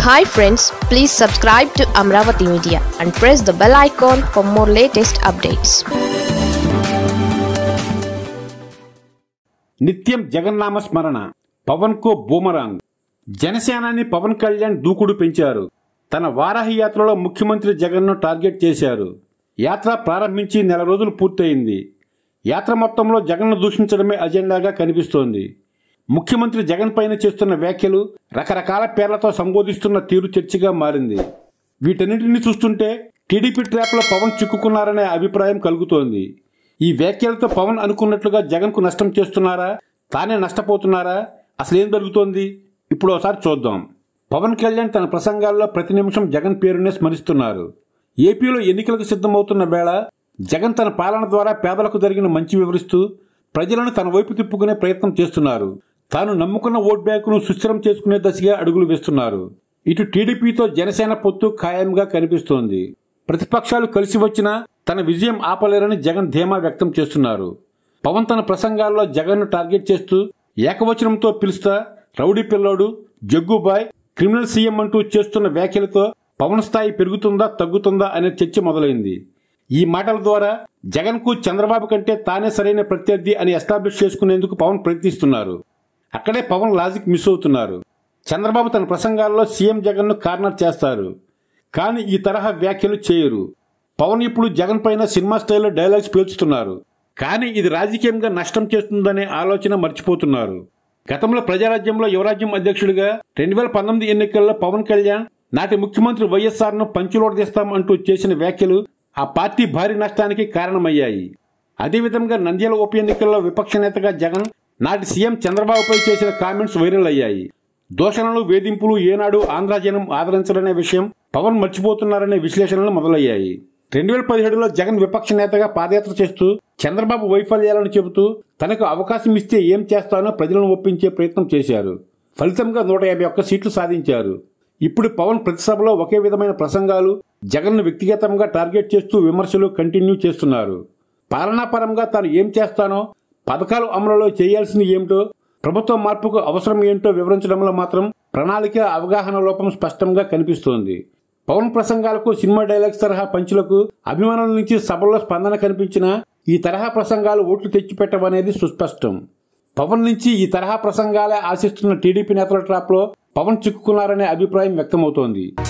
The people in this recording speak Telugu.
hi friends please subscribe to Amaravati media and press the bell icon for more latest updates నిత్యం జగన్నామ స్మరణ పవన్ కో బూమరాంగ్ జనసేనాని పవన్ కళ్యాణ్ దూకుడు పెంచారు తన వారాహి యాత్రలో ముఖ్యమంత్రి జగన్ను టార్గెట్ చేశారు యాత్ర ప్రారంభించి నెల రోజులు పూర్తయింది యాత్ర మొత్తంలో జగన్ను దూషించడమే అజెండాగా కనిపిస్తోంది ముఖ్యమంత్రి జగన్ పైన చేస్తున్న వ్యాఖ్యలు రకరకాల పేర్లతో సంబోధిస్తున్న తీరు చర్చగా మారింది వీటన్నిటిని చూస్తుంటే టీడీపీ ట్రాప్లో పవన్ చిక్కుకున్నారనే అభిప్రాయం కలుగుతోంది ఈ వ్యాఖ్యలతో పవన్ అనుకున్నట్లుగా జగన్కు నష్టం చేస్తున్నారా తానే నష్టపోతున్నారా అసలు ఏం జరుగుతోంది ఇప్పుడు ఒకసారి చూద్దాం పవన్ కళ్యాణ్ తన ప్రసంగాల్లో ప్రతి నిమిషం జగన్ పేరునే స్మరిస్తున్నారు ఏపీలో ఎన్నికలకు సిద్ధమవుతున్న వేళ జగన్ తన పాలన ద్వారా పేదలకు జరిగిన మంచి వివరిస్తూ ప్రజలను తన వైపు తిప్పుకునే ప్రయత్నం చేస్తున్నారు తాను నమ్ముకున్న ఓట్ బ్యాంకును సుస్థిరం చేసుకునే దశగా అడుగులు వేస్తున్నారు ఇటు టీడీపీతో జనసేన పొత్తు ఖాయంగా కనిపిస్తోంది ప్రతిపక్షాలు కలిసి వచ్చినా తన విజయం ఆపలేరని జగన్ ధీమా వ్యక్తం చేస్తున్నారు పవన్ తన ప్రసంగాల్లో జగన్ను టార్గెట్ చేస్తూ ఏకవచనంతో పిలుస్తా రౌడీ పిల్లోడు జగ్గుబాయ్ క్రిమినల్ సీఎం అంటూ చేస్తున్న వ్యాఖ్యలతో పవన్ స్థాయి పెరుగుతుందా తగ్గుతుందా అనే చర్చ మొదలైంది ఈ మాటల ద్వారా జగన్ కు చంద్రబాబు కంటే తానే సరైన ప్రత్యర్థి అని ఎస్టాబ్లిష్ చేసుకునేందుకు పవన్ ప్రయత్నిస్తున్నారు అక్కడే పవన్ లాజిక్ మిస్ అవుతున్నారు చంద్రబాబు తన ప్రసంగాల్లో సీఎం జగన్ను కార్నర్ చేస్తారు కానీ ఈ తరహా వ్యాఖ్యలు చేయరు పవన్ ఇప్పుడు జగన్ పైన సినిమా స్టైల్లో డైలాగ్స్ పేల్చుతున్నారు కానీ ఇది రాజకీయంగా నష్టం చేస్తుందనే ఆలోచన మర్చిపోతున్నారు గతంలో ప్రజారాజ్యంలో యువరాజ్యం అధ్యక్షుడిగా రెండు వేల పంతొమ్మిది ఎన్నికల్లో పవన్ కళ్యాణ్ నాటి ముఖ్యమంత్రి వైఎస్ఆర్ ను పంచులోడదీస్తాం అంటూ చేసిన వ్యాఖ్యలు ఆ పార్టీ భారీ నష్టానికి కారణమయ్యాయి అదేవిధంగా నంద్యాల ఉప ఎన్నికల్లో విపక్ష నేతగా జగన్ నాటి సీఎం చంద్రబాబుపై చేసిన కామెంట్స్ వైరల్ అయ్యాయి దోషణలు వేధింపులు ఏనాడు ఆంధ్ర జనం ఆదరించడనే విషయం పవన్ మర్చిపోతున్నారనే విశ్లేషణలు మొదలయ్యాయి రెండు వేల పదిహేడులో జగన్ విపక్ష నేతగా పాదయాత్ర చేస్తూ చంద్రబాబు వైఫల్యాలను చెబుతూ తనకు అవకాశం ఇస్తే ఏం చేస్తానో ప్రజలను ఒప్పించే ప్రయత్నం చేశారు ఫలితంగా నూట యాభై ఒక్క సీట్లు సాధించారు ఇప్పుడు పవన్ ప్రతి సభలో ఒకే విధమైన ప్రసంగాలు జగన్ను వ్యక్తిగతంగా టార్గెట్ చేస్తూ విమర్శలు కంటిన్యూ చేస్తున్నారు పాలనాపరంగా తాను ఏం చేస్తానో పథకాలు అమలులో చేయాల్సింది ఏమిటో ప్రభుత్వ మార్పుకు అవసరం ఏంటో వివరించడంలో మాత్రం ప్రణాళిక అవగాహన లోపం స్పష్టంగా కనిపిస్తోంది పవన్ ప్రసంగాలకు సినిమా డైలాగ్స్ తరహా పంచులకు అభిమానుల నుంచి సభల్లో స్పందన కనిపించినా ఈ తరహా ప్రసంగాలు ఓట్లు తెచ్చిపెట్టవనేది సుస్పష్టం పవన్ నుంచి ఈ తరహా ప్రసంగాలే ఆశిస్తున్న టీడీపీ నేతల ట్రాప్లో పవన్ చిక్కుకున్నారనే అభిప్రాయం వ్యక్తమవుతోంది